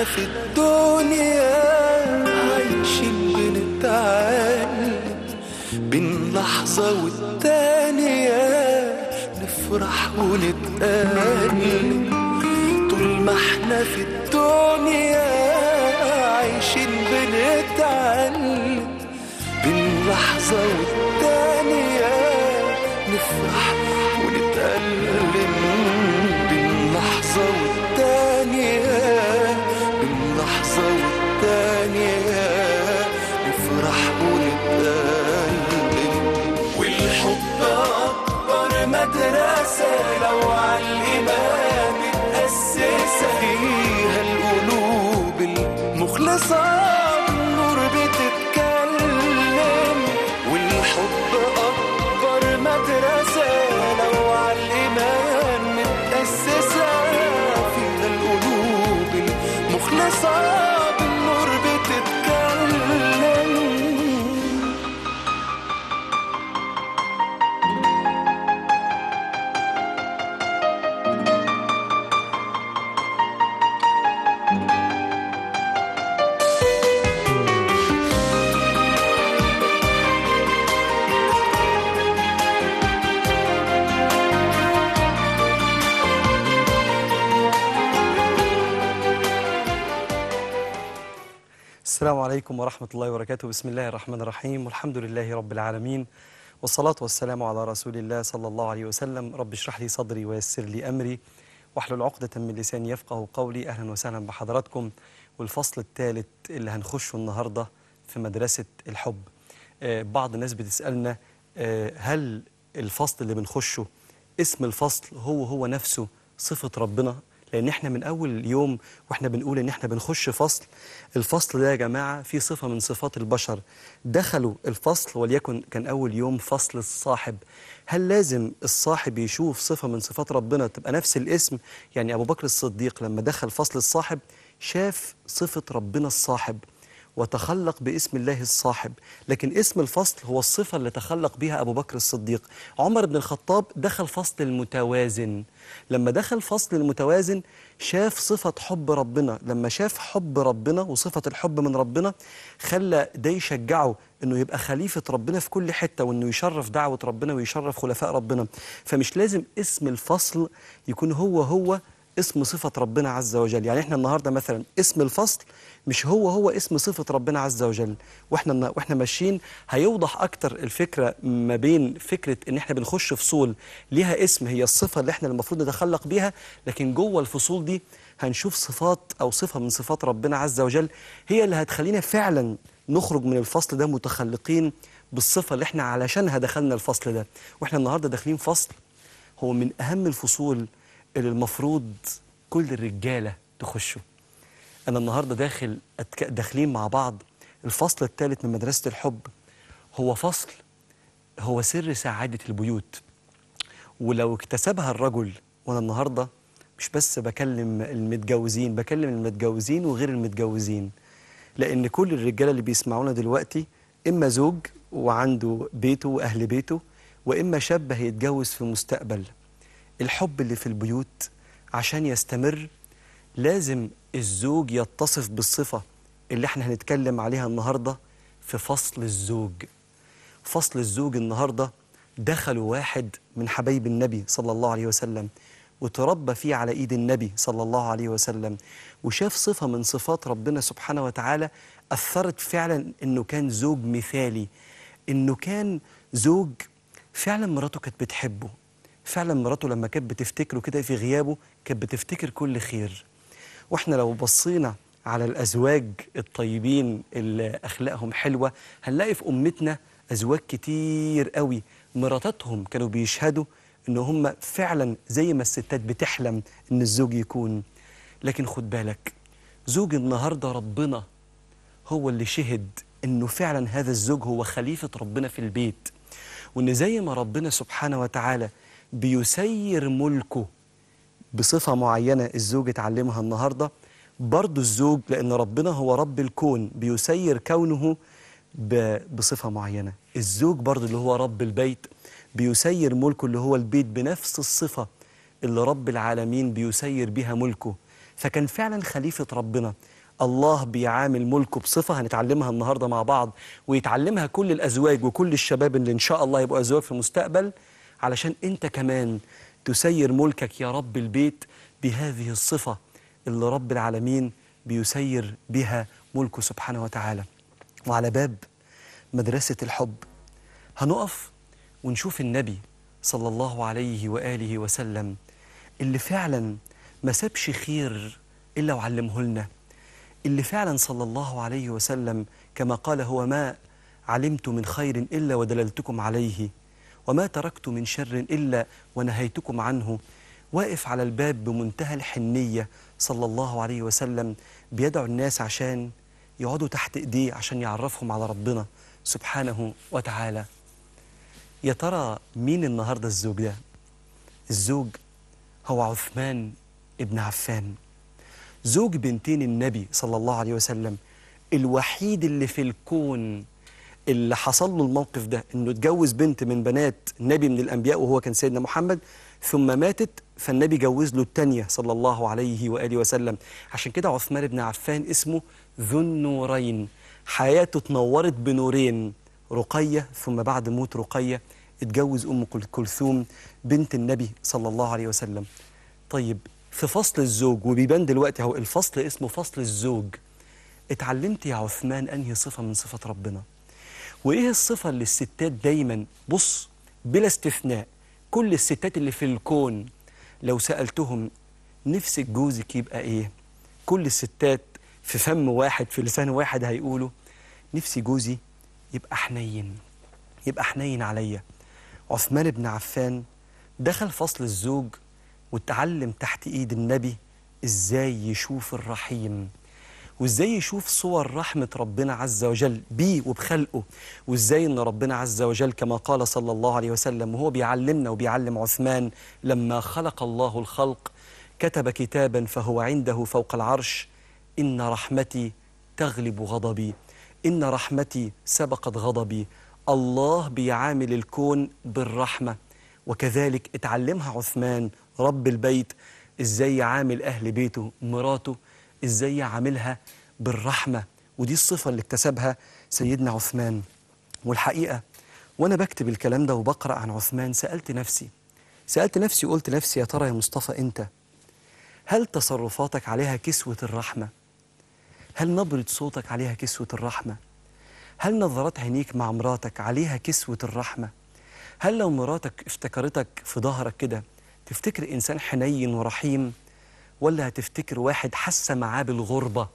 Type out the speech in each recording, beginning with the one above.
احنا في الدنيا عايشين بنتعلم بين لحظة والتانية نفرح ونتألم طول ما احنا في الدنيا عايشين بنتعلم بين لحظة والتانية نفرح ونتألم بين لحظة والتانية بين لحظة والتانية نفرح ونتألم والحب أكبر مدرسة لو على الإيمان متأسسة فيها القلوب المخلصة بالنور بتتكلم والحب أكبر مدرسة لو على الإيمان متأسسة فيها القلوب المخلصة بالنور بتتكلم السلام عليكم ورحمة الله وبركاته بسم الله الرحمن الرحيم والحمد لله رب العالمين والصلاة والسلام على رسول الله صلى الله عليه وسلم رب اشرح لي صدري ويسر لي أمري واحلل عقدة من لساني يفقه قولي أهلا وسهلا بحضراتكم والفصل الثالث اللي هنخشه النهاردة في مدرسة الحب آه، بعض الناس بتسألنا آه، هل الفصل اللي بنخشه اسم الفصل هو هو نفسه صفة ربنا لان احنا من اول يوم واحنا بنقول ان احنا بنخش فصل الفصل ده يا جماعه فيه صفه من صفات البشر دخلوا الفصل وليكن كان اول يوم فصل الصاحب هل لازم الصاحب يشوف صفه من صفات ربنا تبقى نفس الاسم يعني ابو بكر الصديق لما دخل فصل الصاحب شاف صفه ربنا الصاحب وتخلق باسم الله الصاحب لكن اسم الفصل هو الصفة اللي تخلق بها أبو بكر الصديق عمر بن الخطاب دخل فصل المتوازن لما دخل فصل المتوازن شاف صفة حب ربنا لما شاف حب ربنا وصفة الحب من ربنا خلى ده يشجعه انه يبقى خليفة ربنا في كل حتة وانه يشرف دعوة ربنا ويشرف خلفاء ربنا فمش لازم اسم الفصل يكون هو هو اسم صفة ربنا عز وجل يعني احنا النهاردة مثلا اسم الفصل مش هو هو اسم صفة ربنا عز وجل واحنا واحنا ماشيين هيوضح اكتر الفكرة ما بين فكرة ان احنا بنخش فصول ليها اسم هي الصفة اللي احنا المفروض نتخلق بيها لكن جوه الفصول دي هنشوف صفات او صفة من صفات ربنا عز وجل هي اللي هتخلينا فعلا نخرج من الفصل ده متخلقين بالصفة اللي احنا علشانها دخلنا الفصل ده واحنا النهاردة داخلين فصل هو من اهم الفصول اللي المفروض كل الرجالة تخشه أنا النهاردة داخل أتك... داخلين مع بعض الفصل الثالث من مدرسة الحب هو فصل هو سر سعادة البيوت ولو اكتسبها الرجل وأنا النهاردة مش بس بكلم المتجوزين بكلم المتجوزين وغير المتجوزين لأن كل الرجالة اللي بيسمعونا دلوقتي إما زوج وعنده بيته وأهل بيته وإما شاب هيتجوز في المستقبل الحب اللي في البيوت عشان يستمر لازم الزوج يتصف بالصفة اللي احنا هنتكلم عليها النهاردة في فصل الزوج فصل الزوج النهاردة دخلوا واحد من حبايب النبي صلى الله عليه وسلم وتربى فيه على ايد النبي صلى الله عليه وسلم وشاف صفة من صفات ربنا سبحانه وتعالى أثرت فعلا انه كان زوج مثالي انه كان زوج فعلا مراته كانت بتحبه فعلا مراته لما كانت بتفتكره كده في غيابه كانت بتفتكر كل خير واحنا لو بصينا على الازواج الطيبين اللي اخلاقهم حلوه هنلاقي في امتنا ازواج كتير قوي مراتاتهم كانوا بيشهدوا ان هم فعلا زي ما الستات بتحلم ان الزوج يكون لكن خد بالك زوج النهارده ربنا هو اللي شهد انه فعلا هذا الزوج هو خليفه ربنا في البيت وان زي ما ربنا سبحانه وتعالى بيسير ملكه بصفة معينة الزوج اتعلمها النهاردة برضو الزوج لأن ربنا هو رب الكون بيسير كونه ب- بصفة معينة الزوج برضو اللي هو رب البيت بيسير ملكه اللي هو البيت بنفس الصفة اللي رب العالمين بيسير بها ملكه فكان فعلا خليفة ربنا الله بيعامل ملكه بصفة هنتعلمها النهاردة مع بعض ويتعلمها كل الأزواج وكل الشباب اللي إن شاء الله يبقوا أزواج في المستقبل علشان أنت كمان تسير ملكك يا رب البيت بهذه الصفة اللي رب العالمين بيسير بها ملكه سبحانه وتعالى وعلى باب مدرسة الحب هنقف ونشوف النبي صلى الله عليه وآله وسلم اللي فعلا ما سابش خير إلا وعلمه لنا اللي فعلا صلى الله عليه وسلم كما قال هو ما علمت من خير إلا ودللتكم عليه وما تركت من شر إلا ونهيتكم عنه واقف على الباب بمنتهى الحنية صلى الله عليه وسلم بيدعو الناس عشان يقعدوا تحت إيديه عشان يعرفهم على ربنا سبحانه وتعالى يا ترى مين النهاردة الزوج ده الزوج هو عثمان ابن عفان زوج بنتين النبي صلى الله عليه وسلم الوحيد اللي في الكون اللي حصل له الموقف ده انه اتجوز بنت من بنات نبي من الانبياء وهو كان سيدنا محمد ثم ماتت فالنبي جوز له الثانيه صلى الله عليه واله وسلم عشان كده عثمان بن عفان اسمه ذو النورين حياته اتنورت بنورين رقيه ثم بعد موت رقيه اتجوز ام كل- كلثوم بنت النبي صلى الله عليه وسلم طيب في فصل الزوج وبيبان دلوقتي اهو الفصل اسمه فصل الزوج اتعلمت يا عثمان انهي صفه من صفات ربنا وايه الصفه اللي الستات دايما بص بلا استثناء كل الستات اللي في الكون لو سالتهم نفسك جوزك يبقى ايه كل الستات في فم واحد في لسان واحد هيقولوا نفسي جوزي يبقى حنين يبقى حنين عليا عثمان بن عفان دخل فصل الزوج واتعلم تحت ايد النبي ازاي يشوف الرحيم وازاي يشوف صور رحمة ربنا عز وجل بيه وبخلقه وازاي ان ربنا عز وجل كما قال صلى الله عليه وسلم وهو بيعلمنا وبيعلم عثمان لما خلق الله الخلق كتب كتابا فهو عنده فوق العرش إن رحمتي تغلب غضبي إن رحمتي سبقت غضبي الله بيعامل الكون بالرحمة وكذلك اتعلمها عثمان رب البيت ازاي يعامل أهل بيته مراته ازاي يعاملها بالرحمة ودي الصفة اللي اكتسبها سيدنا عثمان والحقيقة وأنا بكتب الكلام ده وبقرأ عن عثمان سألت نفسي سألت نفسي وقلت نفسي يا ترى يا مصطفى أنت هل تصرفاتك عليها كسوة الرحمة؟ هل نبرة صوتك عليها كسوة الرحمة؟ هل نظرات عينيك مع مراتك عليها كسوة الرحمة؟ هل لو مراتك افتكرتك في ظهرك كده تفتكر إنسان حنين ورحيم ولا هتفتكر واحد حس معاه بالغربة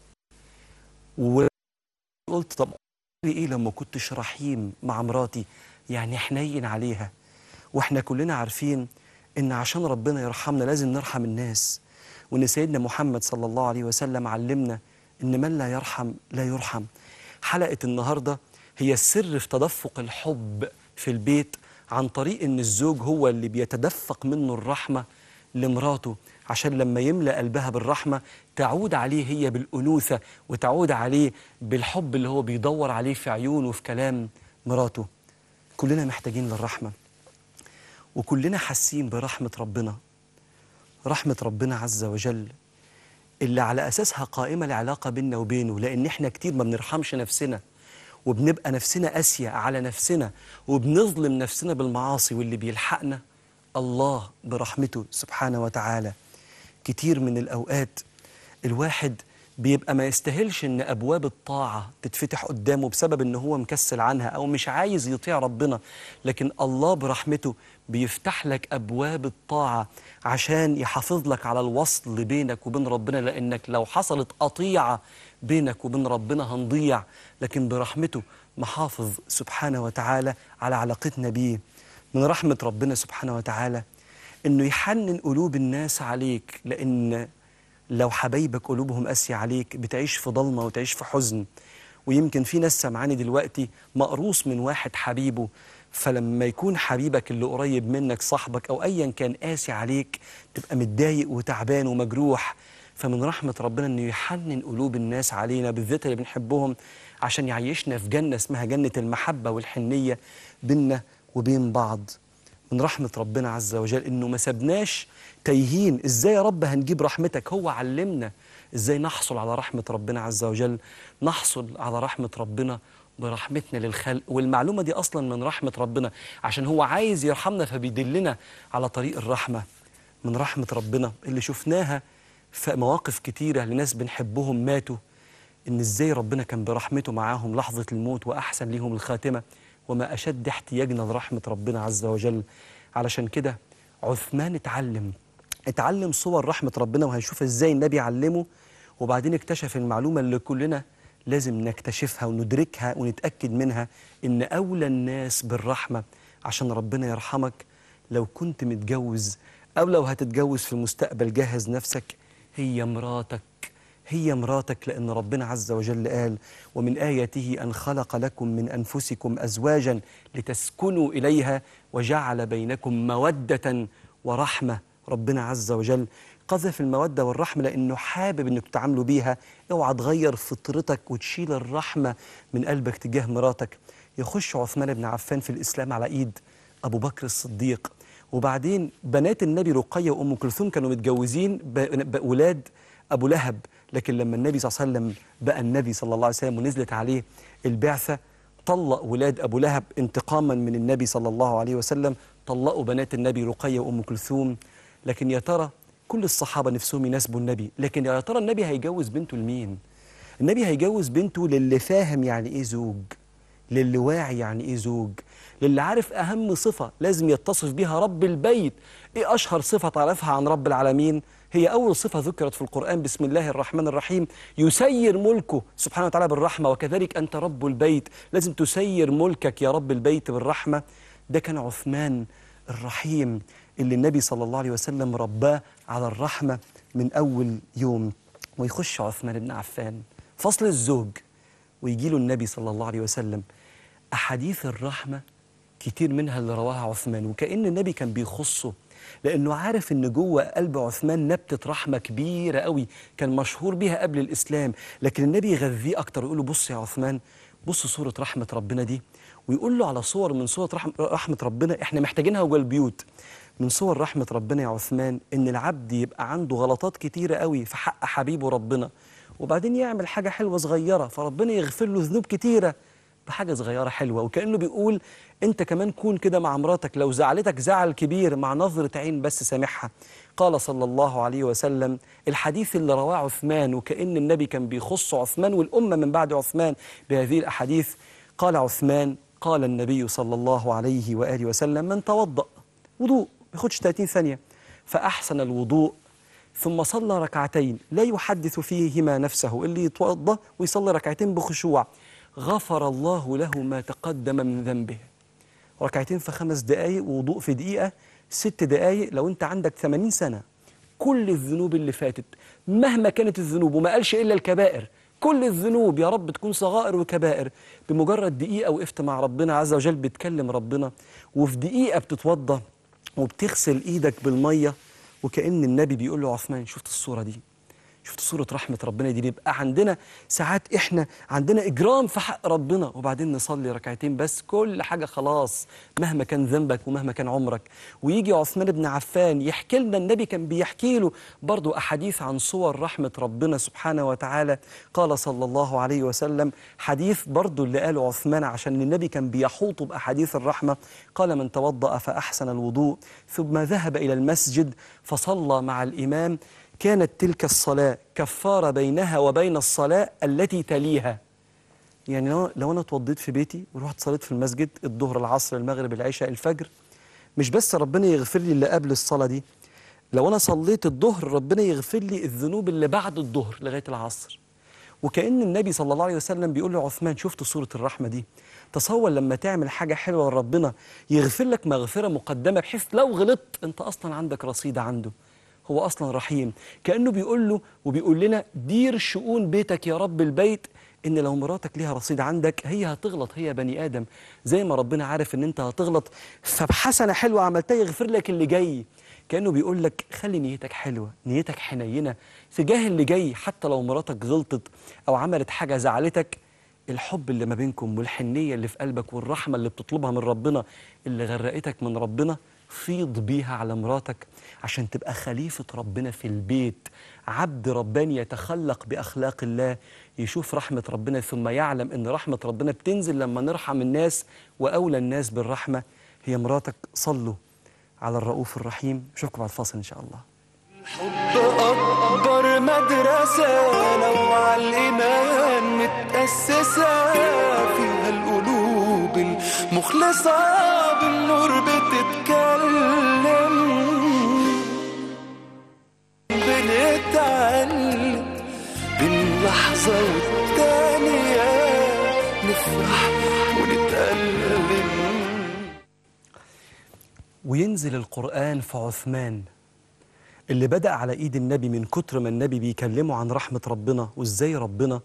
وقلت طب ايه لما كنتش رحيم مع مراتي يعني حنين عليها واحنا كلنا عارفين ان عشان ربنا يرحمنا لازم نرحم الناس وان سيدنا محمد صلى الله عليه وسلم علمنا ان من لا يرحم لا يرحم حلقة النهاردة هي السر في تدفق الحب في البيت عن طريق ان الزوج هو اللي بيتدفق منه الرحمة لمراته عشان لما يملأ قلبها بالرحمة تعود عليه هي بالأنوثة وتعود عليه بالحب اللي هو بيدور عليه في عيونه وفي كلام مراته كلنا محتاجين للرحمة وكلنا حاسين برحمة ربنا رحمة ربنا عز وجل اللي على أساسها قائمة العلاقة بيننا وبينه لأن إحنا كتير ما بنرحمش نفسنا وبنبقى نفسنا قاسية على نفسنا وبنظلم نفسنا بالمعاصي واللي بيلحقنا الله برحمته سبحانه وتعالى كتير من الأوقات الواحد بيبقى ما يستاهلش ان ابواب الطاعه تتفتح قدامه بسبب ان هو مكسل عنها او مش عايز يطيع ربنا لكن الله برحمته بيفتح لك ابواب الطاعه عشان يحافظ لك على الوصل بينك وبين ربنا لانك لو حصلت قطيعه بينك وبين ربنا هنضيع لكن برحمته محافظ سبحانه وتعالى على علاقتنا بيه من رحمه ربنا سبحانه وتعالى انه يحنن قلوب الناس عليك لان لو حبايبك قلوبهم قاسية عليك بتعيش في ضلمة وتعيش في حزن ويمكن في ناس سمعاني دلوقتي مقروص من واحد حبيبه فلما يكون حبيبك اللي قريب منك صاحبك أو أيا كان قاسي عليك تبقى متضايق وتعبان ومجروح فمن رحمة ربنا أنه يحنن قلوب الناس علينا بالذات اللي بنحبهم عشان يعيشنا في جنة اسمها جنة المحبة والحنية بيننا وبين بعض من رحمة ربنا عز وجل إنه ما سبناش تايهين إزاي يا رب هنجيب رحمتك هو علمنا ازاي نحصل على رحمة ربنا عز وجل نحصل على رحمة ربنا برحمتنا للخلق والمعلومة دي أصلا من رحمة ربنا عشان هو عايز يرحمنا فبيدلنا على طريق الرحمة من رحمة ربنا اللي شفناها في مواقف كتيرة لناس بنحبهم ماتوا إن إزاي ربنا كان برحمته معاهم لحظة الموت وأحسن ليهم الخاتمة وما أشد احتياجنا لرحمة ربنا عز وجل علشان كده عثمان اتعلم اتعلم صور رحمة ربنا وهنشوف إزاي النبي علمه وبعدين اكتشف المعلومة اللي كلنا لازم نكتشفها وندركها ونتأكد منها إن أولى الناس بالرحمة عشان ربنا يرحمك لو كنت متجوز أو لو هتتجوز في المستقبل جهز نفسك هي مراتك هي مراتك لأن ربنا عز وجل قال ومن آياته أن خلق لكم من أنفسكم أزواجا لتسكنوا إليها وجعل بينكم مودة ورحمة ربنا عز وجل قذف المودة والرحمة لأنه حابب أنك تعاملوا بيها اوعى تغير فطرتك وتشيل الرحمة من قلبك تجاه مراتك يخش عثمان بن عفان في الإسلام على إيد أبو بكر الصديق وبعدين بنات النبي رقية وأم كلثوم كانوا متجوزين ب- بأولاد أبو لهب لكن لما النبي صلى الله عليه وسلم بقى النبي صلى الله عليه وسلم ونزلت عليه البعثة طلق ولاد أبو لهب انتقاما من النبي صلى الله عليه وسلم طلقوا بنات النبي رقية وأم كلثوم لكن يا ترى كل الصحابة نفسهم يناسبوا النبي لكن يا ترى النبي هيجوز بنته لمين النبي هيجوز بنته للي فاهم يعني إيه زوج للي واعي يعني إيه زوج للي عارف أهم صفة لازم يتصف بها رب البيت إيه أشهر صفة تعرفها عن رب العالمين هي أول صفة ذكرت في القرآن بسم الله الرحمن الرحيم يسير ملكه سبحانه وتعالى بالرحمة وكذلك أنت رب البيت لازم تسير ملكك يا رب البيت بالرحمة ده كان عثمان الرحيم اللي النبي صلى الله عليه وسلم رباه على الرحمة من أول يوم ويخش عثمان بن عفان فصل الزوج ويجي له النبي صلى الله عليه وسلم أحاديث الرحمة كتير منها اللي رواها عثمان وكأن النبي كان بيخصه لأنه عارف إن جوه قلب عثمان نبتة رحمة كبيرة قوي كان مشهور بيها قبل الإسلام لكن النبي يغذيه أكتر ويقول له بص يا عثمان بص صورة رحمة ربنا دي ويقول له على صور من صور رحم رحمة ربنا إحنا محتاجينها جوه البيوت من صور رحمة ربنا يا عثمان إن العبد يبقى عنده غلطات كتيرة قوي في حق حبيبه ربنا وبعدين يعمل حاجة حلوة صغيرة فربنا يغفر له ذنوب كتيرة بحاجة صغيرة حلوة وكأنه بيقول أنت كمان كون كده مع مراتك لو زعلتك زعل كبير مع نظرة عين بس سامحها قال صلى الله عليه وسلم الحديث اللي رواه عثمان وكأن النبي كان بيخص عثمان والأمة من بعد عثمان بهذه الأحاديث قال عثمان قال النبي صلى الله عليه وآله وسلم من توضأ وضوء بياخدش 30 ثانية فأحسن الوضوء ثم صلى ركعتين لا يحدث فيهما نفسه اللي يتوضأ ويصلي ركعتين بخشوع غفر الله له ما تقدم من ذنبه ركعتين في خمس دقايق ووضوء في دقيقة ست دقايق لو أنت عندك 80 سنة كل الذنوب اللي فاتت مهما كانت الذنوب وما قالش إلا الكبائر كل الذنوب يا رب تكون صغائر وكبائر بمجرد دقيقة وقفت مع ربنا عز وجل بتكلم ربنا وفي دقيقة بتتوضى وبتغسل إيدك بالمية وكأن النبي بيقول له عثمان شفت الصورة دي شفت صورة رحمة ربنا دي بيبقى عندنا ساعات احنا عندنا اجرام في حق ربنا وبعدين نصلي ركعتين بس كل حاجة خلاص مهما كان ذنبك ومهما كان عمرك ويجي عثمان بن عفان يحكي لنا النبي كان بيحكي له برضو أحاديث عن صور رحمة ربنا سبحانه وتعالى قال صلى الله عليه وسلم حديث برضو اللي قاله عثمان عشان النبي كان بيحوط بأحاديث الرحمة قال من توضأ فأحسن الوضوء ثم ذهب إلى المسجد فصلى مع الإمام كانت تلك الصلاة كفارة بينها وبين الصلاة التي تليها يعني لو, لو أنا اتوضيت في بيتي ورحت صليت في المسجد الظهر العصر المغرب العشاء الفجر مش بس ربنا يغفر لي اللي قبل الصلاة دي لو أنا صليت الظهر ربنا يغفر لي الذنوب اللي بعد الظهر لغاية العصر وكأن النبي صلى الله عليه وسلم بيقول لعثمان شفت صورة الرحمة دي تصور لما تعمل حاجة حلوة لربنا يغفر لك مغفرة مقدمة بحيث لو غلطت أنت أصلا عندك رصيد عنده هو أصلا رحيم كأنه بيقول له وبيقول لنا دير شؤون بيتك يا رب البيت إن لو مراتك ليها رصيد عندك هي هتغلط هي بني آدم زي ما ربنا عارف إن أنت هتغلط فبحسنة حلوة عملتها يغفر لك اللي جاي كأنه بيقول لك خلي نيتك حلوة نيتك حنينة تجاه اللي جاي حتى لو مراتك غلطت أو عملت حاجة زعلتك الحب اللي ما بينكم والحنية اللي في قلبك والرحمة اللي بتطلبها من ربنا اللي غرقتك من ربنا فيض بيها على مراتك عشان تبقى خليفة ربنا في البيت عبد رباني يتخلق بأخلاق الله يشوف رحمة ربنا ثم يعلم أن رحمة ربنا بتنزل لما نرحم الناس وأولى الناس بالرحمة هي مراتك صلوا على الرؤوف الرحيم أشوفكم بعد الفاصل إن شاء الله الحب أكبر مدرسة لو على الإيمان متأسسة فيها القلوب المخلصة بالنور بتتكلم بنتعلم بين لحظة والتانية نفرح ونتألم وينزل القرآن في عثمان اللي بدأ على إيد النبي من كتر ما النبي بيكلمه عن رحمة ربنا وإزاي ربنا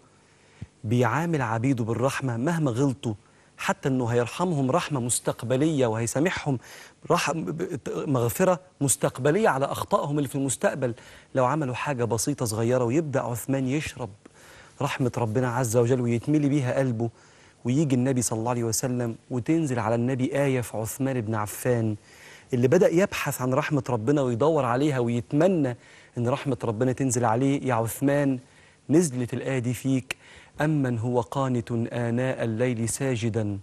بيعامل عبيده بالرحمة مهما غلطوا حتى أنه هيرحمهم رحمة مستقبلية وهيسامحهم رحم مغفرة مستقبلية على أخطائهم اللي في المستقبل لو عملوا حاجة بسيطة صغيرة ويبدأ عثمان يشرب رحمة ربنا عز وجل ويتملي بيها قلبه ويجي النبي صلى الله عليه وسلم وتنزل على النبي آية في عثمان بن عفان اللي بدأ يبحث عن رحمة ربنا ويدور عليها ويتمنى أن رحمة ربنا تنزل عليه يا عثمان نزلت الآية دي فيك أمن هو قانت آناء الليل ساجدا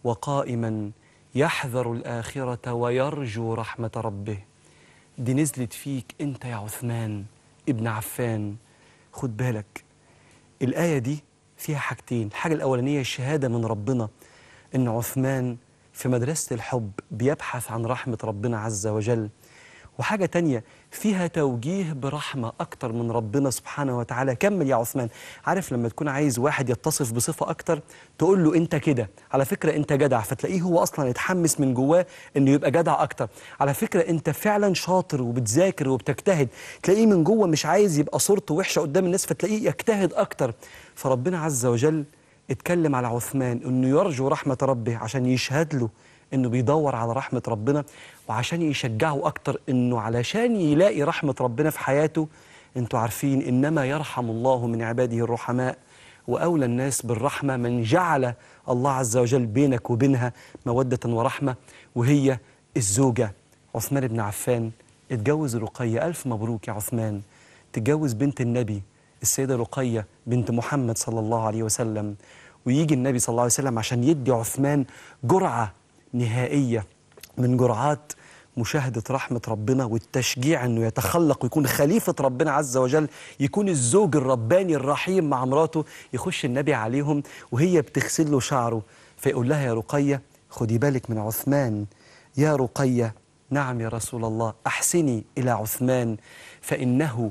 وقائما يحذر الآخرة ويرجو رحمة ربه دي نزلت فيك أنت يا عثمان ابن عفان خد بالك الآية دي فيها حاجتين الحاجة الأولانية الشهادة من ربنا إن عثمان في مدرسة الحب بيبحث عن رحمة ربنا عز وجل وحاجة تانية فيها توجيه برحمة أكتر من ربنا سبحانه وتعالى كمل يا عثمان عارف لما تكون عايز واحد يتصف بصفة أكتر تقول له أنت كده على فكرة أنت جدع فتلاقيه هو أصلا يتحمس من جواه أنه يبقى جدع أكتر على فكرة أنت فعلا شاطر وبتذاكر وبتجتهد تلاقيه من جوه مش عايز يبقى صورته وحشة قدام الناس فتلاقيه يجتهد أكتر فربنا عز وجل اتكلم على عثمان أنه يرجو رحمة ربه عشان يشهد له انه بيدور على رحمه ربنا وعشان يشجعه اكتر انه علشان يلاقي رحمه ربنا في حياته انتوا عارفين انما يرحم الله من عباده الرحماء واولى الناس بالرحمه من جعل الله عز وجل بينك وبينها موده ورحمه وهي الزوجه عثمان بن عفان اتجوز رقيه الف مبروك يا عثمان تتجوز بنت النبي السيده رقيه بنت محمد صلى الله عليه وسلم ويجي النبي صلى الله عليه وسلم عشان يدي عثمان جرعه نهائية من جرعات مشاهدة رحمة ربنا والتشجيع أنه يتخلق ويكون خليفة ربنا عز وجل يكون الزوج الرباني الرحيم مع مراته يخش النبي عليهم وهي بتغسل له شعره فيقول لها يا رقية خدي بالك من عثمان يا رقية نعم يا رسول الله أحسني إلى عثمان فإنه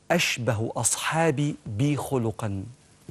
أشبه أصحابي بي خلقا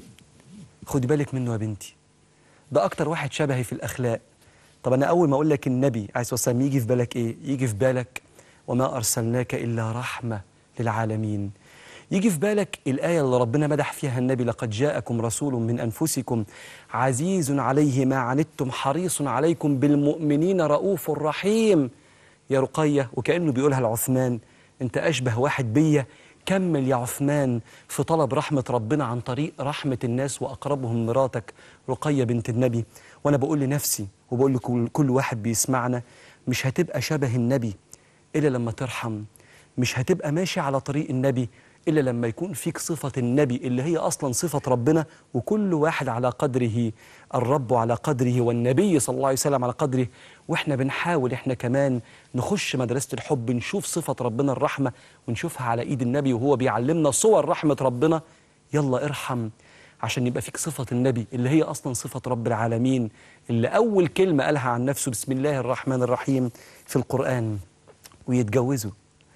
خدي بالك منه يا بنتي ده أكتر واحد شبهي في الأخلاق طب أنا أول ما أقول لك النبي عليه الصلاة والسلام يجي في بالك إيه؟ يجي في بالك وما أرسلناك إلا رحمة للعالمين يجي في بالك الآية اللي ربنا مدح فيها النبي لقد جاءكم رسول من أنفسكم عزيز عليه ما عنتم حريص عليكم بالمؤمنين رؤوف رحيم يا رقية وكأنه بيقولها لعثمان أنت أشبه واحد بيا كمل يا عثمان في طلب رحمة ربنا عن طريق رحمة الناس وأقربهم مراتك رقية بنت النبي وأنا بقول لنفسي وبقول لكل كل واحد بيسمعنا مش هتبقى شبه النبي إلا لما ترحم مش هتبقى ماشي على طريق النبي إلا لما يكون فيك صفة النبي اللي هي أصلا صفة ربنا وكل واحد على قدره الرب على قدره والنبي صلى الله عليه وسلم على قدره وإحنا بنحاول إحنا كمان نخش مدرسة الحب نشوف صفة ربنا الرحمة ونشوفها على إيد النبي وهو بيعلمنا صور رحمة ربنا يلا ارحم عشان يبقى فيك صفة النبي اللي هي أصلا صفة رب العالمين اللي أول كلمة قالها عن نفسه بسم الله الرحمن الرحيم في القرآن ويتجوزوا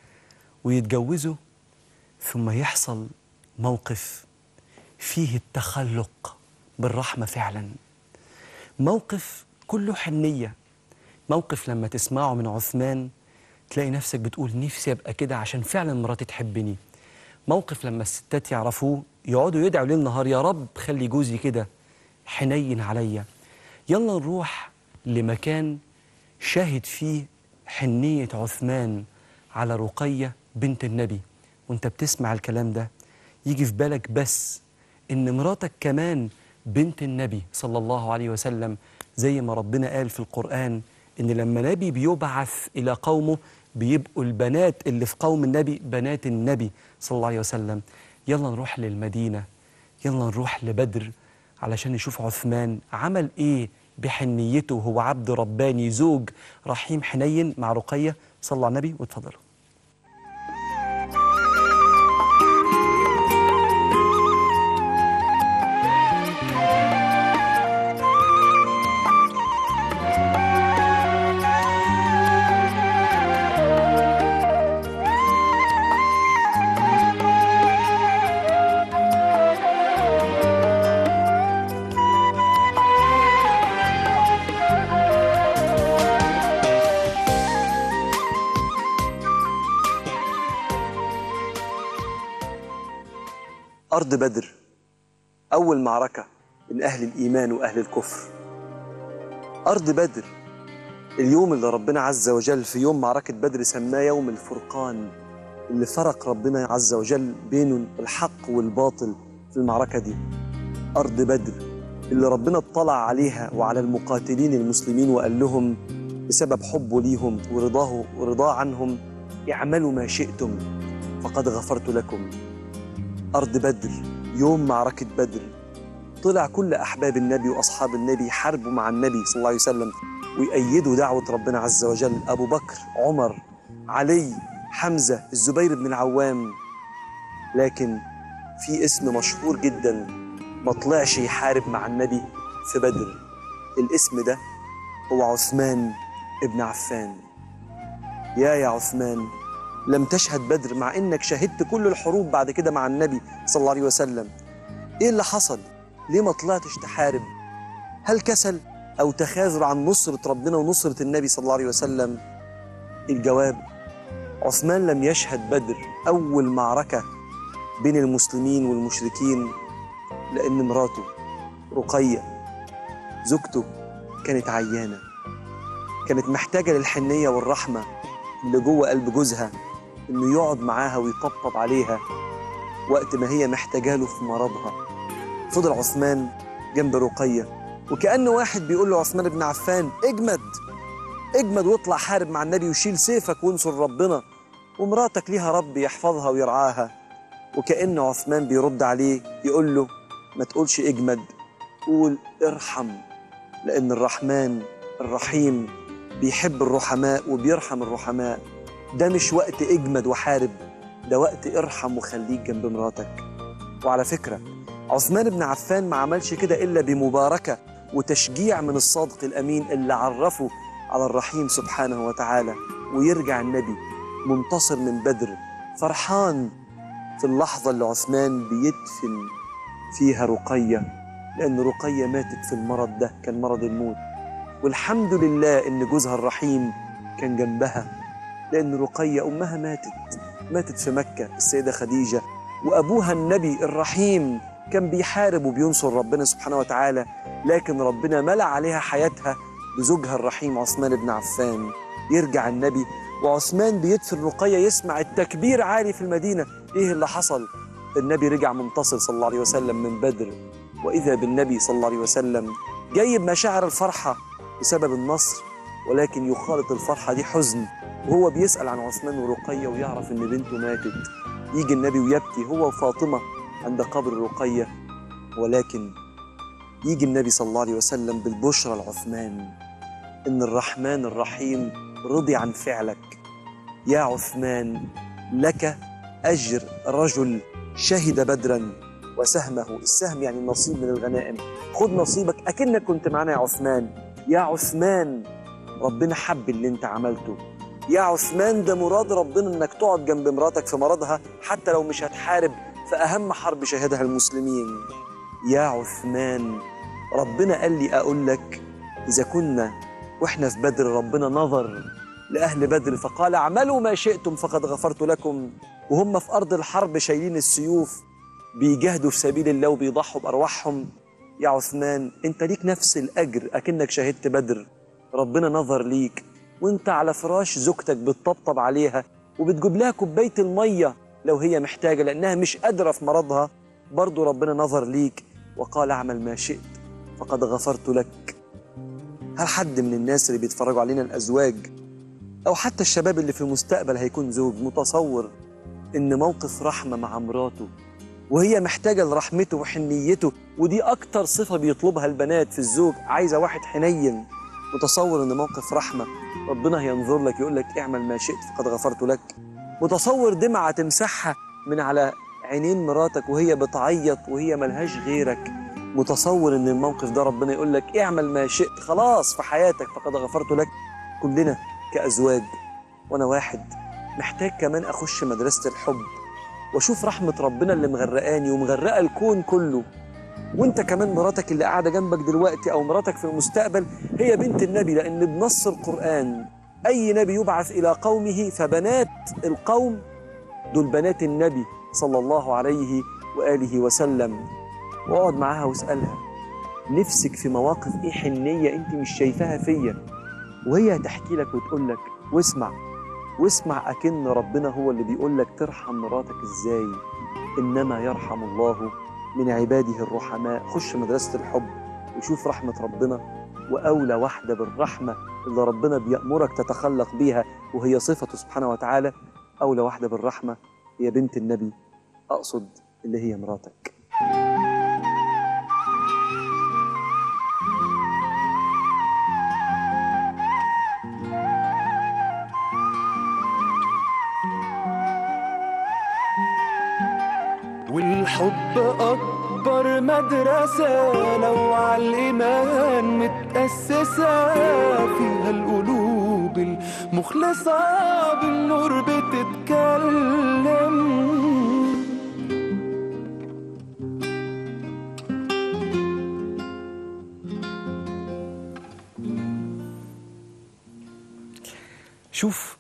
ويتجوزوا ثم يحصل موقف فيه التخلق بالرحمة فعلا موقف كله حنية موقف لما تسمعه من عثمان تلاقي نفسك بتقول نفسي أبقى كده عشان فعلا مراتي تحبني موقف لما الستات يعرفوه يقعدوا يدعوا ليل نهار يا رب خلي جوزي كده حنين عليا يلا نروح لمكان شاهد فيه حنية عثمان على رقية بنت النبي وانت بتسمع الكلام ده يجي في بالك بس ان مراتك كمان بنت النبي صلى الله عليه وسلم زي ما ربنا قال في القرآن ان لما نبي بيبعث الى قومه بيبقوا البنات اللي في قوم النبي بنات النبي صلى الله عليه وسلم يلا نروح للمدينة يلا نروح لبدر علشان نشوف عثمان عمل ايه بحنيته هو عبد رباني زوج رحيم حنين مع رقية صلى على النبي واتفضلوا أرض بدر أول معركة من أهل الإيمان وأهل الكفر أرض بدر اليوم اللي ربنا عز وجل في يوم معركة بدر سماه يوم الفرقان اللي فرق ربنا عز وجل بين الحق والباطل في المعركة دي أرض بدر اللي ربنا اطلع عليها وعلى المقاتلين المسلمين وقال لهم بسبب حبه ليهم ورضاه ورضاه عنهم اعملوا ما شئتم فقد غفرت لكم أرض بدر يوم معركة بدر طلع كل أحباب النبي وأصحاب النبي يحاربوا مع النبي صلى الله عليه وسلم ويأيدوا دعوة ربنا عز وجل أبو بكر عمر علي حمزة الزبير بن العوام لكن في اسم مشهور جدا ما طلعش يحارب مع النبي في بدر الاسم ده هو عثمان ابن عفان يا يا عثمان لم تشهد بدر مع انك شهدت كل الحروب بعد كده مع النبي صلى الله عليه وسلم ايه اللي حصل ليه ما طلعتش تحارب هل كسل او تخاذل عن نصرة ربنا ونصرة النبي صلى الله عليه وسلم الجواب عثمان لم يشهد بدر اول معركة بين المسلمين والمشركين لان مراته رقية زوجته كانت عيانة كانت محتاجة للحنية والرحمة اللي جوه قلب جوزها انه يقعد معاها ويطبطب عليها وقت ما هي محتاجه له في مرضها فضل عثمان جنب رقيه وكأن واحد بيقول له عثمان بن عفان اجمد اجمد واطلع حارب مع النبي وشيل سيفك وانصر ربنا ومراتك ليها رب يحفظها ويرعاها وكأن عثمان بيرد عليه يقول له ما تقولش اجمد قول ارحم لأن الرحمن الرحيم بيحب الرحماء وبيرحم الرحماء ده مش وقت اجمد وحارب ده وقت ارحم وخليك جنب مراتك وعلى فكرة عثمان بن عفان ما عملش كده إلا بمباركة وتشجيع من الصادق الأمين اللي عرفه على الرحيم سبحانه وتعالى ويرجع النبي منتصر من بدر فرحان في اللحظة اللي عثمان بيدفن فيها رقية لأن رقية ماتت في المرض ده كان مرض الموت والحمد لله إن جوزها الرحيم كان جنبها لأن رقية أمها ماتت ماتت في مكة السيدة خديجة وأبوها النبي الرحيم كان بيحارب وبينصر ربنا سبحانه وتعالى لكن ربنا ملأ عليها حياتها بزوجها الرحيم عثمان بن عفان يرجع النبي وعثمان بيدفن رقية يسمع التكبير عالي في المدينة إيه اللي حصل النبي رجع منتصر صلى الله عليه وسلم من بدر وإذا بالنبي صلى الله عليه وسلم جايب مشاعر الفرحة بسبب النصر ولكن يخالط الفرحة دي حزن وهو بيسأل عن عثمان ورقية ويعرف إن بنته ماتت يجي النبي ويبكي هو وفاطمة عند قبر رقية ولكن يجي النبي صلى الله عليه وسلم بالبشرى لعثمان إن الرحمن الرحيم رضي عن فعلك يا عثمان لك أجر رجل شهد بدرا وسهمه السهم يعني النصيب من الغنائم خد نصيبك أكنك كنت معنا يا عثمان يا عثمان ربنا حب اللي انت عملته يا عثمان ده مراد ربنا انك تقعد جنب مراتك في مرضها حتى لو مش هتحارب في اهم حرب شهدها المسلمين يا عثمان ربنا قال لي اقول لك اذا كنا واحنا في بدر ربنا نظر لاهل بدر فقال اعملوا ما شئتم فقد غفرت لكم وهم في ارض الحرب شايلين السيوف بيجاهدوا في سبيل الله وبيضحوا بارواحهم يا عثمان انت ليك نفس الاجر اكنك شهدت بدر ربنا نظر ليك وانت على فراش زوجتك بتطبطب عليها وبتجيب لها كوبايه الميه لو هي محتاجه لانها مش قادره في مرضها برضو ربنا نظر ليك وقال اعمل ما شئت فقد غفرت لك هل حد من الناس اللي بيتفرجوا علينا الازواج أو حتى الشباب اللي في المستقبل هيكون زوج متصور إن موقف رحمة مع مراته وهي محتاجة لرحمته وحنيته ودي أكتر صفة بيطلبها البنات في الزوج عايزة واحد حنين متصور إن موقف رحمة ربنا هينظر لك يقول لك اعمل ما شئت فقد غفرت لك متصور دمعة تمسحها من على عينين مراتك وهي بتعيط وهي ملهاش غيرك متصور ان الموقف ده ربنا يقول لك اعمل ما شئت خلاص في حياتك فقد غفرت لك كلنا كأزواج وانا واحد محتاج كمان اخش مدرسة الحب واشوف رحمة ربنا اللي مغرقاني ومغرقة الكون كله وانت كمان مراتك اللي قاعدة جنبك دلوقتي او مراتك في المستقبل هي بنت النبي لان بنص القرآن اي نبي يبعث الى قومه فبنات القوم دول بنات النبي صلى الله عليه وآله وسلم واقعد معاها واسألها نفسك في مواقف ايه حنية انت مش شايفاها فيا وهي هتحكي لك وتقول لك واسمع واسمع أكن ربنا هو اللي بيقول لك ترحم مراتك ازاي إنما يرحم الله من عباده الرحماء خش مدرسة الحب وشوف رحمة ربنا وأولى واحدة بالرحمة اللي ربنا بيأمرك تتخلق بيها وهي صفته سبحانه وتعالى أولى واحدة بالرحمة هي بنت النبي أقصد اللي هي مراتك والحب أكبر مدرسة لو على الإيمان متأسسة فيها القلوب المخلصة بالنور بتتكلم شوف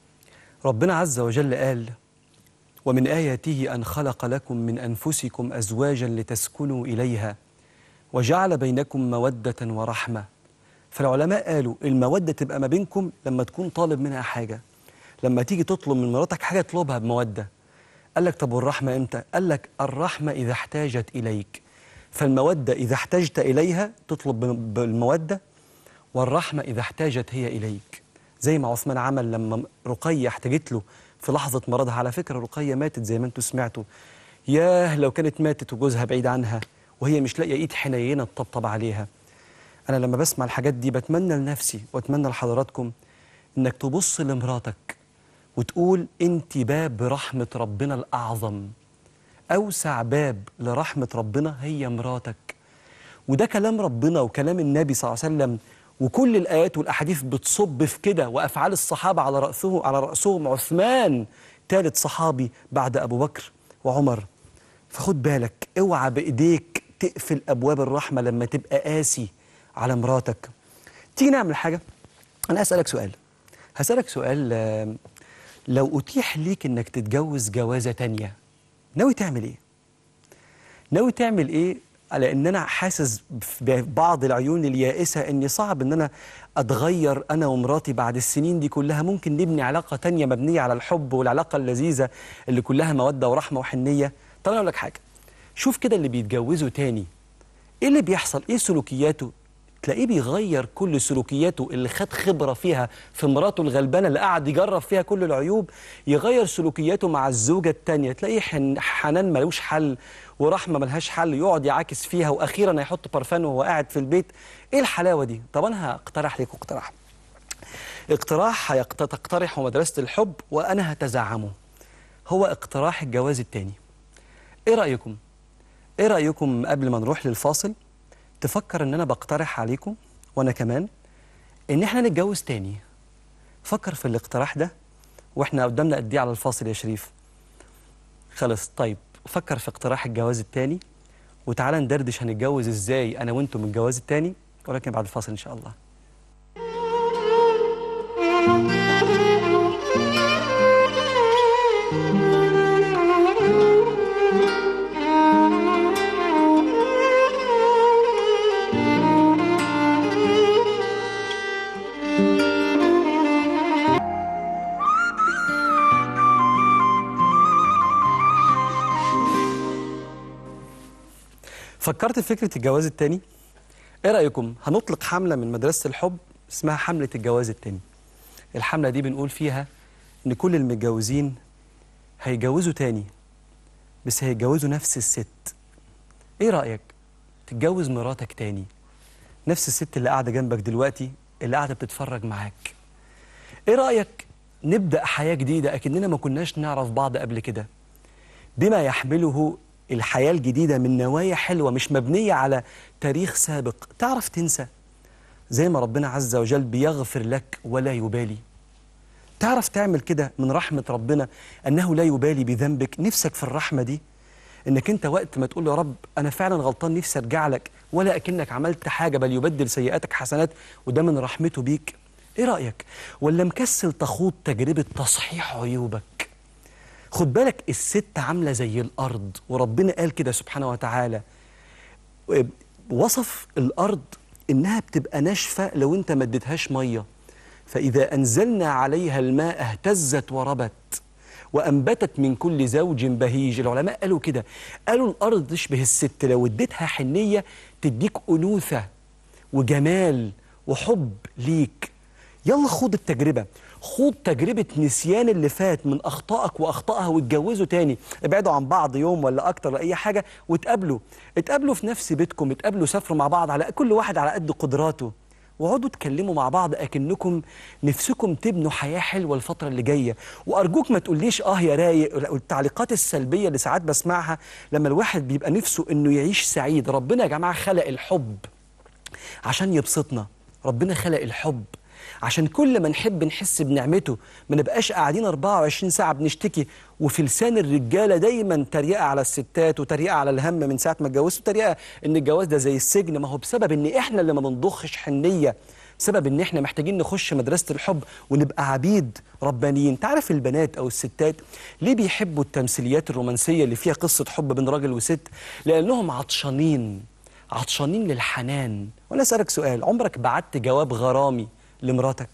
ربنا عز وجل قال ومن آياته أن خلق لكم من أنفسكم أزواجا لتسكنوا إليها وجعل بينكم مودة ورحمة فالعلماء قالوا المودة تبقى ما بينكم لما تكون طالب منها حاجة لما تيجي تطلب من مراتك حاجة اطلبها بمودة قال لك طب والرحمة إمتى؟ قال لك الرحمة إذا احتاجت إليك فالمودة إذا احتجت إليها تطلب بالمودة والرحمة إذا احتاجت هي إليك زي ما عثمان عمل لما رقية احتاجت له في لحظة مرضها على فكرة رقية ماتت زي ما انتوا سمعتوا ياه لو كانت ماتت وجوزها بعيد عنها وهي مش لاقية ايد حنينة تطبطب عليها أنا لما بسمع الحاجات دي بتمنى لنفسي وأتمنى لحضراتكم إنك تبص لمراتك وتقول أنت باب رحمة ربنا الأعظم أوسع باب لرحمة ربنا هي مراتك وده كلام ربنا وكلام النبي صلى الله عليه وسلم وكل الآيات والأحاديث بتصب في كده وأفعال الصحابة على رأسهم على رأسهم عثمان ثالث صحابي بعد أبو بكر وعمر فخد بالك اوعى بإيديك تقفل أبواب الرحمة لما تبقى قاسي على مراتك تيجي نعمل حاجة أنا أسألك سؤال هسألك سؤال آه، لو أتيح ليك إنك تتجوز جوازة تانية ناوي تعمل إيه؟ ناوي تعمل ايه على ان انا حاسس ببعض العيون اليائسه اني صعب ان انا اتغير انا ومراتي بعد السنين دي كلها ممكن نبني علاقه تانية مبنيه على الحب والعلاقه اللذيذه اللي كلها موده ورحمه وحنيه طب انا اقول لك حاجه شوف كده اللي بيتجوزوا تاني ايه اللي بيحصل ايه سلوكياته تلاقيه بيغير كل سلوكياته اللي خد خبرة فيها في مراته الغلبانة اللي قعد يجرب فيها كل العيوب يغير سلوكياته مع الزوجة التانية تلاقيه حن حنان ملوش حل ورحمة ملهاش حل يقعد يعاكس فيها وأخيرا هيحط برفان وهو قاعد في البيت إيه الحلاوة دي؟ طب أنا هقترح لكم اقتراح اقتراح هيقت- تقترحه مدرسة الحب وأنا هتزعمه هو اقتراح الجواز التاني إيه رأيكم؟ إيه رأيكم قبل ما نروح للفاصل تفكر ان انا بقترح عليكم وانا كمان ان احنا نتجوز تاني فكر في الاقتراح ده واحنا قدامنا قد ايه على الفاصل يا شريف خلص طيب فكر في اقتراح الجواز التاني وتعالى ندردش هنتجوز ازاي انا وانتم من الجواز التاني ولكن بعد الفاصل ان شاء الله فكرت في فكرة الجواز التاني؟ ايه رأيكم؟ هنطلق حملة من مدرسة الحب اسمها حملة الجواز التاني. الحملة دي بنقول فيها إن كل المتجوزين هيتجوزوا تاني بس هيتجوزوا نفس الست إيه رأيك؟ تتجوز مراتك تاني نفس الست اللي قاعدة جنبك دلوقتي اللي قاعدة بتتفرج معاك إيه رأيك نبدأ حياة جديدة أكننا ما كناش نعرف بعض قبل كده بما يحمله الحياة الجديدة من نوايا حلوة مش مبنية على تاريخ سابق تعرف تنسى زي ما ربنا عز وجل بيغفر لك ولا يبالي تعرف تعمل كده من رحمة ربنا أنه لا يبالي بذنبك نفسك في الرحمة دي انك انت وقت ما تقول يا رب انا فعلا غلطان نفسي ارجع لك ولا اكنك عملت حاجه بل يبدل سيئاتك حسنات وده من رحمته بيك ايه رايك ولا مكسل تخوض تجربه تصحيح عيوبك خد بالك الست عامله زي الارض وربنا قال كده سبحانه وتعالى وصف الارض انها بتبقى ناشفه لو انت ما اديتهاش ميه فاذا انزلنا عليها الماء اهتزت وربت وأنبتت من كل زوج بهيج العلماء قالوا كده قالوا الأرض تشبه الست لو اديتها حنية تديك أنوثة وجمال وحب ليك يلا خوض التجربة خوض تجربة نسيان اللي فات من أخطائك وأخطائها واتجوزوا تاني ابعدوا عن بعض يوم ولا أكتر ولا أي حاجة واتقابلوا اتقابلوا في نفس بيتكم اتقابلوا سافروا مع بعض على كل واحد على قد قدراته واقعدوا اتكلموا مع بعض اكنكم نفسكم تبنوا حياه حلوه الفتره اللي جايه وارجوك ما تقوليش اه يا رايق التعليقات السلبيه اللي ساعات بسمعها لما الواحد بيبقى نفسه انه يعيش سعيد ربنا يا جماعه خلق الحب عشان يبسطنا ربنا خلق الحب عشان كل ما نحب نحس بنعمته ما نبقاش قاعدين 24 ساعة بنشتكي وفي لسان الرجالة دايما تريقة على الستات وتريقة على الهم من ساعة ما اتجوزت وتريقة ان الجواز ده زي السجن ما هو بسبب ان احنا اللي ما بنضخش حنية بسبب ان احنا محتاجين نخش مدرسة الحب ونبقى عبيد ربانيين تعرف البنات او الستات ليه بيحبوا التمثيليات الرومانسية اللي فيها قصة حب بين راجل وست لانهم عطشانين عطشانين للحنان وانا اسالك سؤال عمرك بعت جواب غرامي لمراتك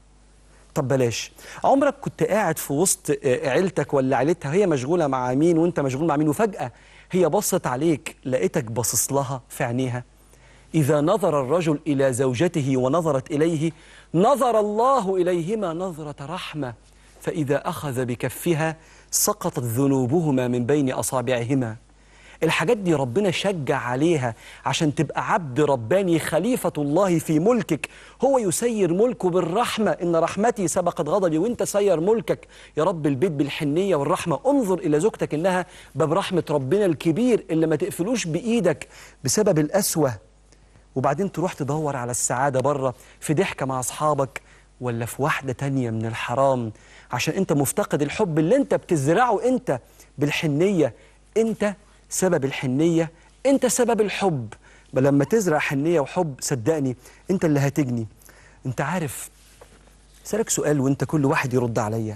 طب بلاش عمرك كنت قاعد في وسط عيلتك ولا عيلتها هي مشغوله مع مين وانت مشغول مع مين وفجاه هي بصت عليك لقيتك باصص لها في عينيها اذا نظر الرجل الى زوجته ونظرت اليه نظر الله اليهما نظره رحمه فاذا اخذ بكفها سقطت ذنوبهما من بين اصابعهما الحاجات دي ربنا شجع عليها عشان تبقى عبد رباني خليفة الله في ملكك هو يسير ملكه بالرحمة إن رحمتي سبقت غضبي وإنت سير ملكك يا رب البيت بالحنية والرحمة انظر إلى زوجتك إنها باب رحمة ربنا الكبير اللي ما تقفلوش بإيدك بسبب القسوة وبعدين تروح تدور على السعادة بره في ضحكة مع أصحابك ولا في واحدة تانية من الحرام عشان أنت مفتقد الحب اللي أنت بتزرعه أنت بالحنية أنت سبب الحنية انت سبب الحب بل لما تزرع حنية وحب صدقني انت اللي هتجني انت عارف سألك سؤال وانت كل واحد يرد عليا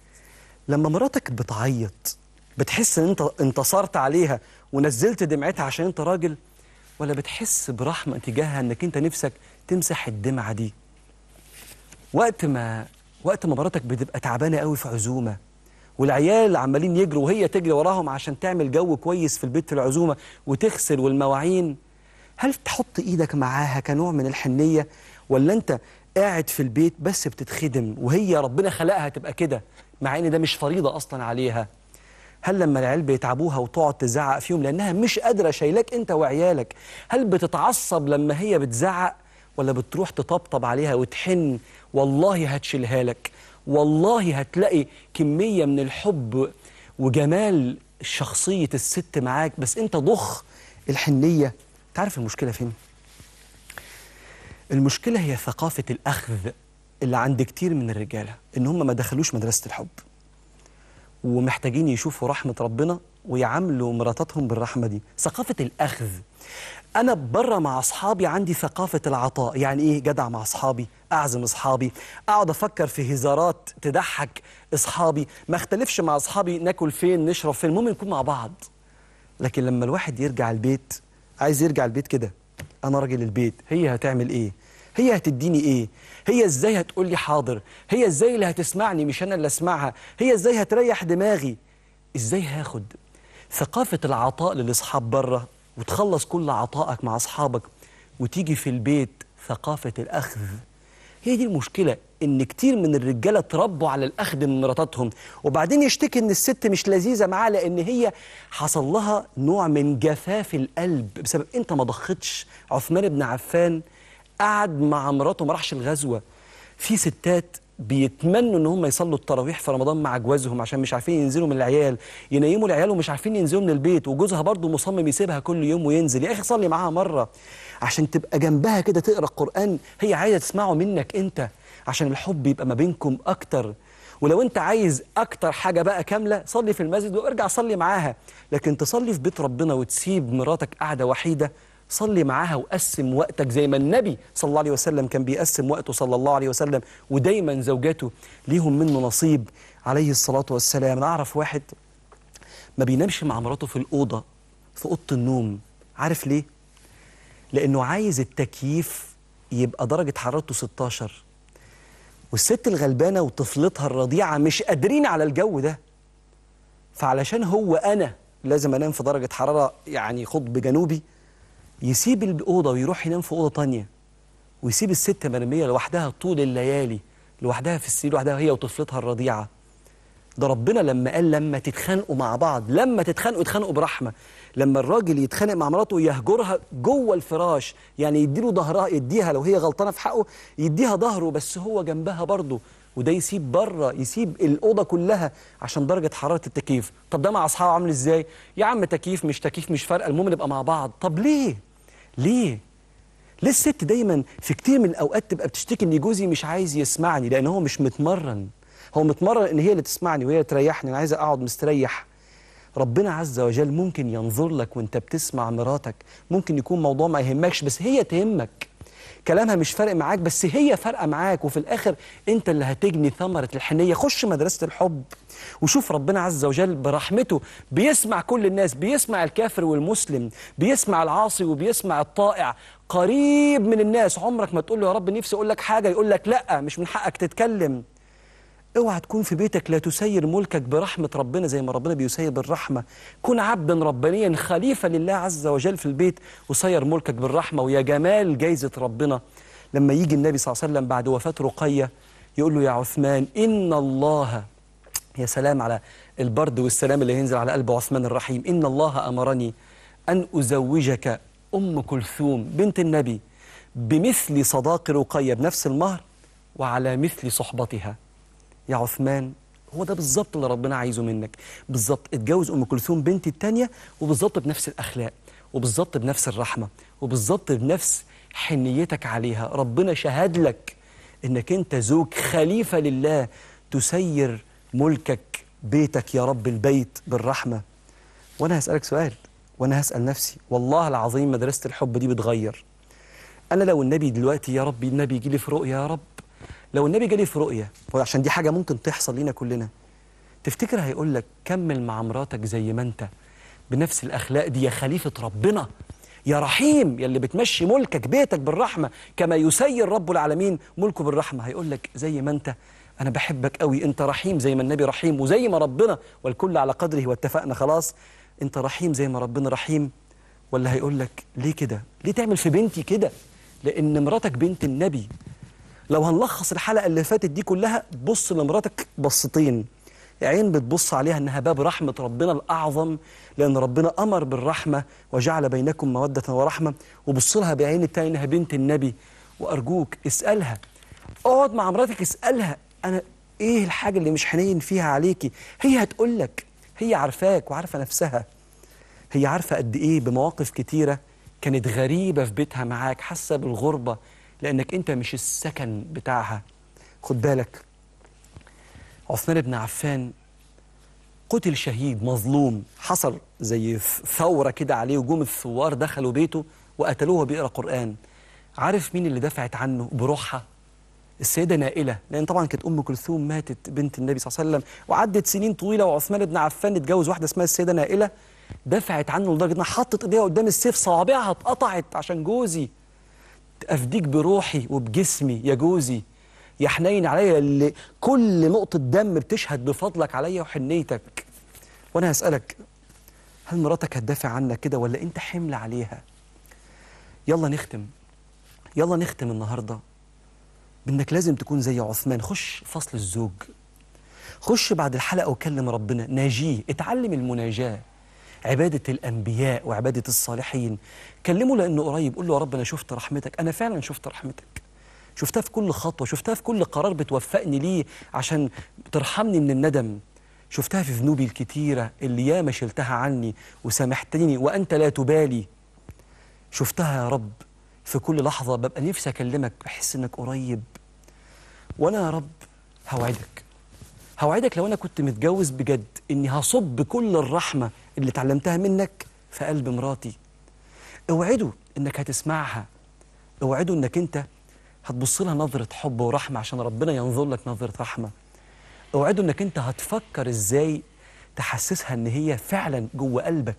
لما مراتك بتعيط بتحس ان انت انتصرت عليها ونزلت دمعتها عشان انت راجل ولا بتحس برحمة تجاهها انك انت نفسك تمسح الدمعة دي وقت ما وقت ما مراتك بتبقى تعبانة قوي في عزومة والعيال عمالين يجروا وهي تجري وراهم عشان تعمل جو كويس في البيت في العزومة وتغسل والمواعين هل تحط ايدك معاها كنوع من الحنية ولا انت قاعد في البيت بس بتتخدم وهي ربنا خلقها تبقى كده مع ان ده مش فريضة اصلا عليها هل لما العيال بيتعبوها وتقعد تزعق فيهم لانها مش قادرة شايلاك انت وعيالك هل بتتعصب لما هي بتزعق ولا بتروح تطبطب عليها وتحن والله هتشيلها لك والله هتلاقي كمية من الحب وجمال شخصية الست معاك بس انت ضخ الحنية تعرف المشكلة فين؟ المشكلة هي ثقافة الأخذ اللي عند كتير من الرجالة إن هم ما دخلوش مدرسة الحب ومحتاجين يشوفوا رحمة ربنا ويعاملوا مراتاتهم بالرحمة دي ثقافة الأخذ أنا بره مع أصحابي عندي ثقافة العطاء يعني إيه جدع مع أصحابي أعزم أصحابي أقعد أفكر في هزارات تضحك أصحابي ما اختلفش مع أصحابي ناكل فين نشرب فين المهم نكون مع بعض لكن لما الواحد يرجع البيت عايز يرجع البيت كده أنا راجل البيت هي هتعمل إيه هي هتديني ايه هي ازاي هتقول لي حاضر هي ازاي اللي هتسمعني مش انا اللي اسمعها هي ازاي هتريح دماغي ازاي هاخد ثقافة العطاء للاصحاب بره وتخلص كل عطائك مع اصحابك وتيجي في البيت ثقافة الاخذ هي دي المشكله ان كتير من الرجاله اتربوا على الاخذ من مراتاتهم وبعدين يشتكي ان الست مش لذيذه معاه لان هي حصل لها نوع من جفاف القلب بسبب انت ما ضختش عثمان بن عفان قعد مع مراته ما راحش الغزوه في ستات بيتمنوا ان هم يصلوا التراويح في رمضان مع جوازهم عشان مش عارفين ينزلوا من العيال ينيموا العيال ومش عارفين ينزلوا من البيت وجوزها برضه مصمم يسيبها كل يوم وينزل يا اخي صلي معاها مره عشان تبقى جنبها كده تقرا القران هي عايزه تسمعه منك انت عشان الحب يبقى ما بينكم اكتر ولو انت عايز اكتر حاجه بقى كامله صلي في المسجد وارجع صلي معاها لكن تصلي في بيت ربنا وتسيب مراتك قاعده وحيده صلي معاها وقسم وقتك زي ما النبي صلى الله عليه وسلم كان بيقسم وقته صلى الله عليه وسلم ودايما زوجاته ليهم منه نصيب عليه الصلاة والسلام أنا أعرف واحد ما بينامش مع مراته في الأوضة في أوضة النوم عارف ليه؟ لأنه عايز التكييف يبقى درجة حرارته 16 والست الغلبانة وطفلتها الرضيعة مش قادرين على الجو ده فعلشان هو أنا لازم أنام في درجة حرارة يعني قطب جنوبي يسيب الأوضة ويروح ينام في أوضة تانية ويسيب الست مرمية لوحدها طول الليالي لوحدها في السرير لوحدها هي وطفلتها الرضيعة ده ربنا لما قال لما تتخانقوا مع بعض لما تتخانقوا اتخانقوا برحمة لما الراجل يتخانق مع مراته يهجرها جوه الفراش يعني يديله ظهرها يديها لو هي غلطانة في حقه يديها ظهره بس هو جنبها برضه وده يسيب بره يسيب الأوضة كلها عشان درجة حرارة التكييف طب ده مع أصحابه عامل إزاي يا عم تكييف مش تكييف مش فارقة المهم نبقى مع بعض طب ليه ليه ليه الست دايما في كتير من الاوقات تبقى بتشتكي ان جوزي مش عايز يسمعني لان هو مش متمرن هو متمرن ان هي اللي تسمعني وهي اللي تريحني انا عايز اقعد مستريح ربنا عز وجل ممكن ينظر لك وانت بتسمع مراتك ممكن يكون موضوع ما يهمكش بس هي تهمك كلامها مش فارق معاك بس هي فارقه معاك وفي الاخر انت اللي هتجني ثمره الحنيه خش مدرسه الحب وشوف ربنا عز وجل برحمته بيسمع كل الناس بيسمع الكافر والمسلم بيسمع العاصي وبيسمع الطائع قريب من الناس عمرك ما تقول له يا رب نفسي اقول لك حاجه يقول لك لا مش من حقك تتكلم اوعى تكون في بيتك لا تسير ملكك برحمة ربنا زي ما ربنا بيسير بالرحمة كن عبدا ربانيا خليفة لله عز وجل في البيت وسير ملكك بالرحمة ويا جمال جايزة ربنا لما يجي النبي صلى الله عليه وسلم بعد وفاة رقية يقول له يا عثمان إن الله يا سلام على البرد والسلام اللي ينزل على قلب عثمان الرحيم إن الله أمرني أن أزوجك أم كلثوم بنت النبي بمثل صداق رقية بنفس المهر وعلى مثل صحبتها يا عثمان هو ده بالظبط اللي ربنا عايزه منك بالظبط اتجوز ام كلثوم بنتي التانية وبالظبط بنفس الاخلاق وبالظبط بنفس الرحمه وبالظبط بنفس حنيتك عليها ربنا شهد لك انك انت زوج خليفه لله تسير ملكك بيتك يا رب البيت بالرحمه وانا هسالك سؤال وانا هسال نفسي والله العظيم مدرسه الحب دي بتغير انا لو النبي دلوقتي يا رب النبي يجي لي في رؤيا يا رب لو النبي جالي في رؤية عشان دي حاجة ممكن تحصل لينا كلنا تفتكر هيقول لك كمل مع مراتك زي ما انت بنفس الأخلاق دي يا خليفة ربنا يا رحيم يا اللي بتمشي ملكك بيتك بالرحمة كما يسير رب العالمين ملكه بالرحمة هيقول لك زي ما انت أنا بحبك قوي أنت رحيم زي ما النبي رحيم وزي ما ربنا والكل على قدره واتفقنا خلاص أنت رحيم زي ما ربنا رحيم ولا هيقول لك ليه كده ليه تعمل في بنتي كده لأن مراتك بنت النبي لو هنلخص الحلقة اللي فاتت دي كلها بص لمراتك بصتين عين بتبص عليها انها باب رحمة ربنا الأعظم لأن ربنا أمر بالرحمة وجعل بينكم مودة ورحمة وبص لها بعين التاني انها بنت النبي وأرجوك اسألها اقعد مع مراتك اسألها أنا إيه الحاجة اللي مش حنين فيها عليكي هي هتقول لك هي عارفاك وعارفة نفسها هي عارفة قد إيه بمواقف كتيرة كانت غريبة في بيتها معاك حاسة بالغربة لأنك أنت مش السكن بتاعها خد بالك عثمان بن عفان قتل شهيد مظلوم حصل زي ثورة كده عليه وجوم الثوار دخلوا بيته وقتلوه وهو بيقرأ قرآن عارف مين اللي دفعت عنه بروحها السيدة نائلة لأن طبعا كانت أم كلثوم ماتت بنت النبي صلى الله عليه وسلم وعدت سنين طويلة وعثمان بن عفان اتجوز واحدة اسمها السيدة نائلة دفعت عنه لدرجة إنها حطت إيديها قدام السيف صوابعها اتقطعت عشان جوزي أفديك بروحي وبجسمي يا جوزي يا حنين عليا اللي كل نقطة دم بتشهد بفضلك عليا وحنيتك وأنا هسألك هل مراتك هتدافع عنك كده ولا أنت حمل عليها يلا نختم يلا نختم النهاردة بانك لازم تكون زي عثمان خش فصل الزوج خش بعد الحلقة وكلم ربنا ناجيه اتعلم المناجاة عبادة الأنبياء وعبادة الصالحين كلمه لأنه قريب قول له يا رب أنا شفت رحمتك أنا فعلا شفت رحمتك شفتها في كل خطوة شفتها في كل قرار بتوفقني ليه عشان ترحمني من الندم شفتها في ذنوبي الكتيرة اللي ياما شلتها عني وسامحتني وأنت لا تبالي شفتها يا رب في كل لحظة ببقى نفسي أكلمك بحس إنك قريب وأنا يا رب هوعدك هوعدك لو أنا كنت متجوز بجد إني هصب كل الرحمة اللي اتعلمتها منك في قلب مراتي اوعده إنك هتسمعها اوعده إنك أنت هتبص لها نظرة حب ورحمة عشان ربنا ينظر لك نظرة رحمة اوعده إنك أنت هتفكر إزاي تحسسها إن هي فعلا جوه قلبك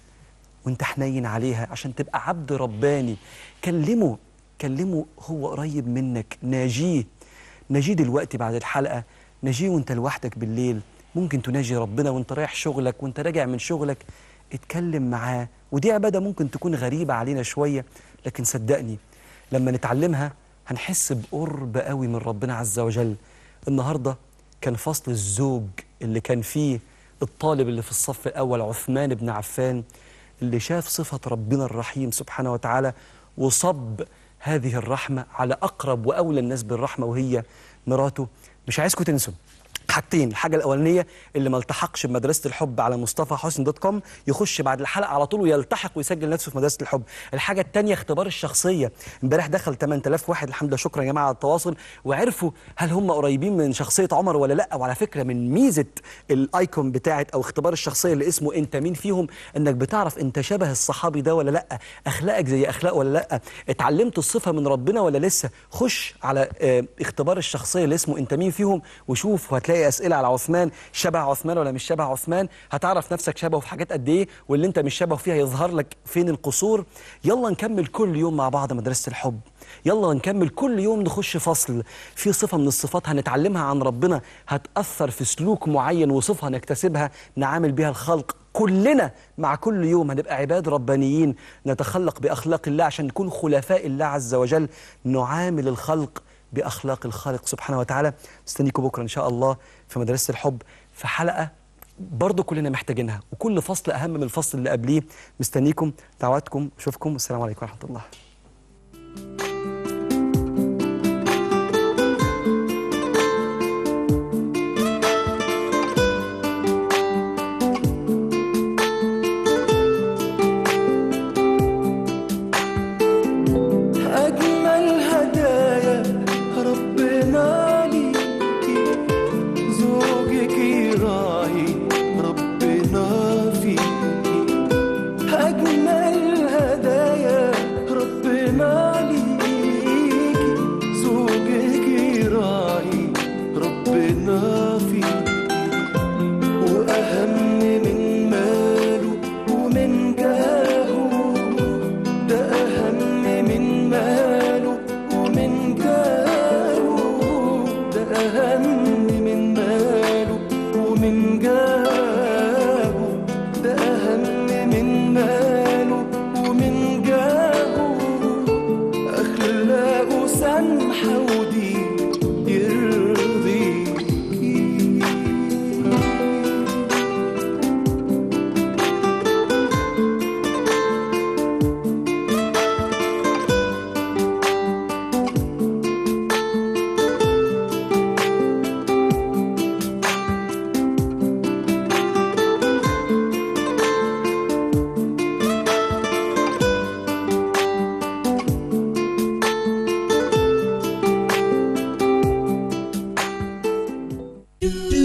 وانت حنين عليها عشان تبقى عبد رباني كلمه كلمه هو قريب منك ناجيه ناجيه دلوقتي بعد الحلقة ناجيه وانت لوحدك بالليل ممكن تناجي ربنا وانت رايح شغلك وانت راجع من شغلك اتكلم معاه ودي عبادة ممكن تكون غريبة علينا شوية لكن صدقني لما نتعلمها هنحس بقرب قوي من ربنا عز وجل النهاردة كان فصل الزوج اللي كان فيه الطالب اللي في الصف الأول عثمان بن عفان اللي شاف صفة ربنا الرحيم سبحانه وتعالى وصب هذه الرحمة على أقرب وأولى الناس بالرحمة وهي مراته مش عايزكم تنسوا حاجتين الحاجة الأولانية اللي ما التحقش بمدرسة الحب على مصطفى حسن دوت كوم يخش بعد الحلقة على طول ويلتحق ويسجل نفسه في مدرسة الحب الحاجة الثانية اختبار الشخصية امبارح دخل 8000 واحد الحمد لله شكرا يا جماعة على التواصل وعرفوا هل هم قريبين من شخصية عمر ولا لا وعلى فكرة من ميزة الايكون بتاعت او اختبار الشخصية اللي اسمه انت مين فيهم انك بتعرف انت شبه الصحابي ده ولا لا اخلاقك زي اخلاقه ولا لا اتعلمت الصفة من ربنا ولا لسه خش على اه اختبار الشخصية اللي اسمه انت مين فيهم وشوف وهتلاقي اسئلة على عثمان شبه عثمان ولا مش شبه عثمان هتعرف نفسك شبهه في حاجات قد ايه واللي انت مش شبهه فيها يظهر لك فين القصور يلا نكمل كل يوم مع بعض مدرسة الحب يلا نكمل كل يوم نخش فصل في صفة من الصفات هنتعلمها عن ربنا هتأثر في سلوك معين وصفة نكتسبها نعامل بها الخلق كلنا مع كل يوم هنبقى عباد ربانيين نتخلق بأخلاق الله عشان نكون خلفاء الله عز وجل نعامل الخلق بأخلاق الخالق سبحانه وتعالى مستنيكم بكرة إن شاء الله في مدرسة الحب في حلقة برضه كلنا محتاجينها وكل فصل أهم من الفصل اللي قبليه مستنيكم دعواتكم أشوفكم والسلام عليكم ورحمة الله أجمل هدايا ربنا ليكي زوجك راعي ربنا فيكي أجمل هدايا ربنا ليكي زوجك راعي ربنا فيكي وأهم من ماله ومن جاهه ده أهم من ماله ومن جاهه ده أهم من ماله ومن جاهه ده أهم من ماله ومن جاهه أخلاقه سمحة ودي يرضيكي do